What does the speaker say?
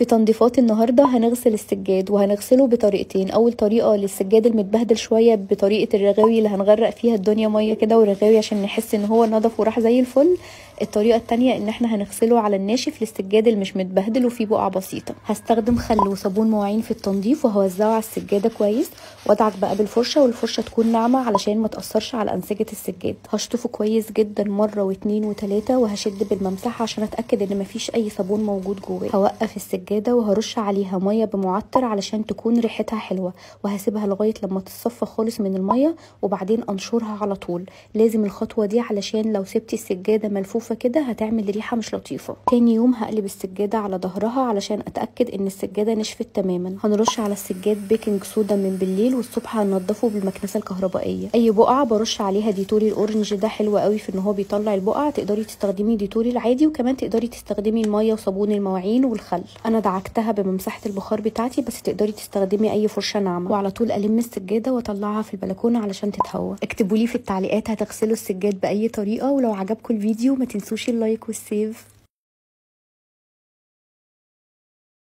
في تنظيفات النهارده هنغسل السجاد وهنغسله بطريقتين اول طريقه للسجاد المتبهدل شويه بطريقه الرغاوي اللي هنغرق فيها الدنيا ميه كده ورغاوي عشان نحس ان هو نضف وراح زي الفل الطريقه التانية ان احنا هنغسله على الناشف للسجاد اللي مش متبهدل وفيه بقع بسيطه هستخدم خل وصابون مواعين في التنظيف وهوزعه على السجاده كويس وادعك بقى بالفرشه والفرشه تكون ناعمه علشان ما تاثرش على انسجه السجاد هشطفه كويس جدا مره واتنين وتلاته وهشد بالممسحه عشان اتاكد ان مفيش اي صابون موجود جواه هوقف السجاده وهرش عليها ميه بمعطر علشان تكون ريحتها حلوه وهسيبها لغايه لما تتصفى خالص من الميه وبعدين انشرها على طول لازم الخطوه دي علشان لو سبتي السجاده ملفوفه كده هتعمل ريحه مش لطيفه تاني يوم هقلب السجاده على ظهرها علشان اتاكد ان السجاده نشفت تماما هنرش على السجاد بيكنج صودا من بالليل والصبح هننضفه بالمكنسه الكهربائيه اي بقعه برش عليها ديتوري الاورنج ده حلو قوي في ان هو بيطلع البقع تقدري تستخدمي ديتوري العادي وكمان تقدري تستخدمي الميه وصابون المواعين والخل انا دعكتها بممسحه البخار بتاعتي بس تقدري تستخدمي اي فرشه ناعمه وعلى طول الم السجاده واطلعها في البلكونه علشان تتهوى اكتبوا لي في التعليقات هتغسلوا السجاد باي طريقه ولو عجبكم الفيديو ما تنسوش اللايك والسيف